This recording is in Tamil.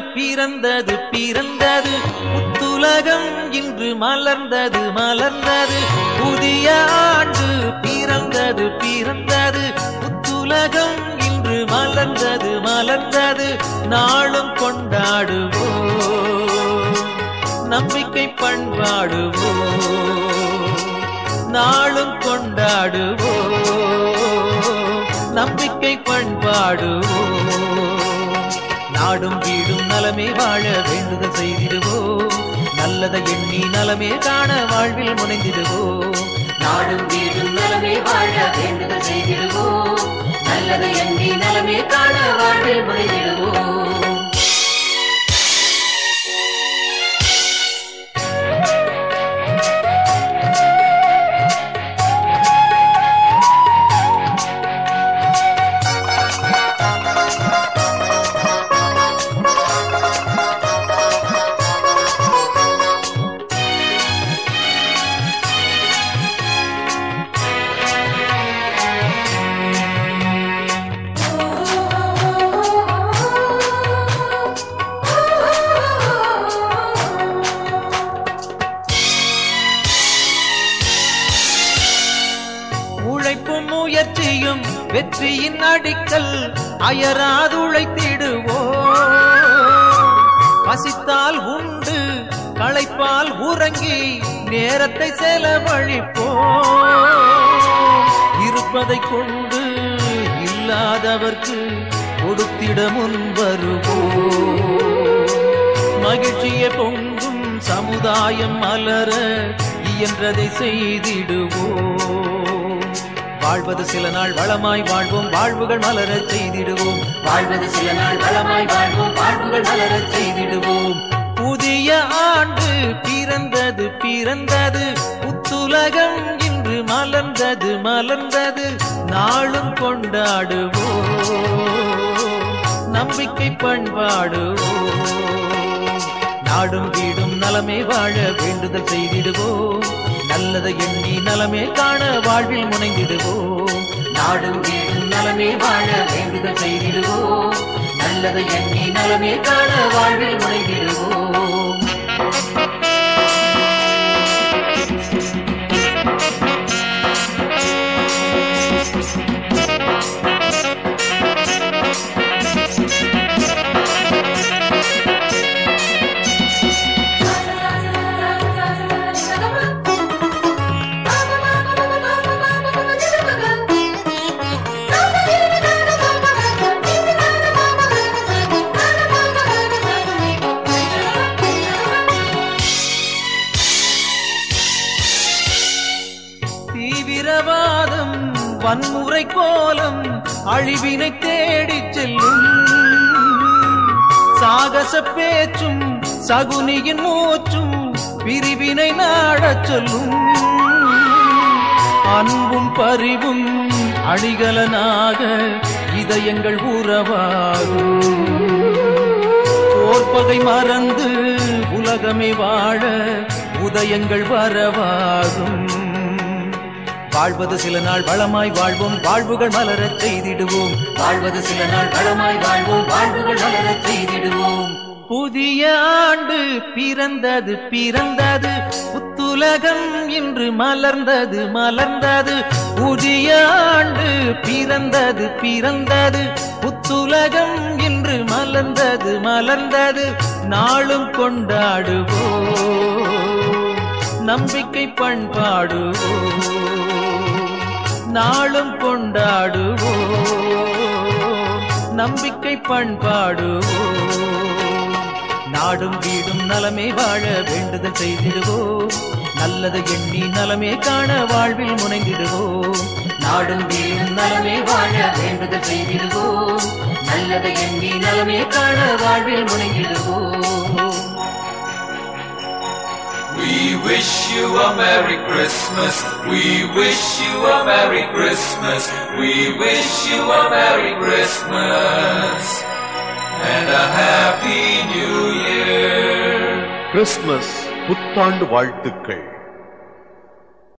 பிறந்தது பிறந்தது புத்துலகம் இன்று மலர்ந்தது மலர்ந்தது புதிய ஆண்டு பிறந்தது பிறந்தது புத்துலகம் இன்று மலர்ந்தது மலர்ந்தது நாளும் கொண்டாடுவோம் நம்பிக்கை பண்பாடுவோம் நாளும் கொண்டாடுவோம் நம்பிக்கை பண்பாடுவோம் நாடும் வீடும் நலமே வாழ வேண்டுதல் செய்திடுவோம் நல்லதை எண்ணி நலமே காண வாழ்வில் முனைந்திடுவோம் நாடும் வீடும் நலமே வாழ வேண்டுதல் செய்திடுவோம் நல்லதை எண்ணி நலமே காண வாழ்வில் முறையிடுவோம் உழைப்பும் முயற்சியும் வெற்றியின் அடிக்கல் அயராது உழைத்திடுவோம் பசித்தால் உண்டு களைப்பால் உறங்கி நேரத்தை செலவழிப்போம் இருப்பதை கொண்டு இல்லாதவர்க்கு கொடுத்திட முன் வருவோம் மகிழ்ச்சியை பொங்கும் சமுதாயம் மலர இயன்றதை செய்திடுவோம் வாழ்வது சில நாள் வளமாய் வாழ்வோம் வாழ்வுகள் மலரச் செய்திடுவோம் வாழ்வது சில நாள் வளமாய் வாழ்வோம் வாழ்வுகள் மலரச் செய்திடுவோம் புதிய ஆண்டு பிறந்தது பிறந்தது புத்துலகம் இன்று மலர்ந்தது மலர்ந்தது நாளும் கொண்டாடுவோம் நம்பிக்கை பண்பாடுவோம் நாடும் வீடும் நலமே வாழ வேண்டுதல் செய்திடுவோம் நல்லதை எண்ணி நலமே காண வாழ்வில் முனைந்திடுவோம் நாடும் வீடும் நலமே வாழ வேண்டுதல் செய்திடுவோம் நல்லதை எண்ணி நலமே காண வாழ்வில் முறையிடுவோம் தீவிரவாதம் வன்முறை கோலம் அழிவினை தேடிச் செல்லும் சாகச பேச்சும் சகுனியின் மூச்சும் பிரிவினை நாடச் சொல்லும் அன்பும் பரிவும் அணிகலனாக இதயங்கள் உறவாகும் போர்ப்பகை மறந்து உலகமே வாழ உதயங்கள் வரவாகும் வாழ்வது சில நாள் வளமாய் வாழ்வோம் வாழ்வுகள் மலரச் செய்திடுவோம் வாழ்வது சில நாள் வளமாய் வாழ்வோம் வாழ்வுகள் மலரச் செய்திடுவோம் புதிய ஆண்டு பிறந்தது பிறந்தது புத்துலகம் இன்று மலர்ந்தது மலர்ந்தது புதிய ஆண்டு பிறந்தது பிறந்தது புத்துலகம் இன்று மலர்ந்தது மலர்ந்தது நாளும் கொண்டாடுவோம் நம்பிக்கை பண்பாடுவோம் நாளும் கொண்டாடுவோம் நம்பிக்கை பண்பாடுவோம் நாடும் வீடும் நலமே வாழ வேண்டுதல் செய்திடுவோம் நல்லதை எண்ணி நலமே காண வாழ்வில் முனைந்திடுவோம் நாடும் வீடும் நலமே வாழ வேண்டுதல் செய்திடுவோம் நல்லதை எண்ணி நலமே காண வாழ்வில் முனைகிடுவோம் We wish you a Merry Christmas. We wish you a Merry Christmas. We wish you a Merry Christmas. And a Happy New Year. Christmas புத்தாண்டு வாழ்த்துக்கள்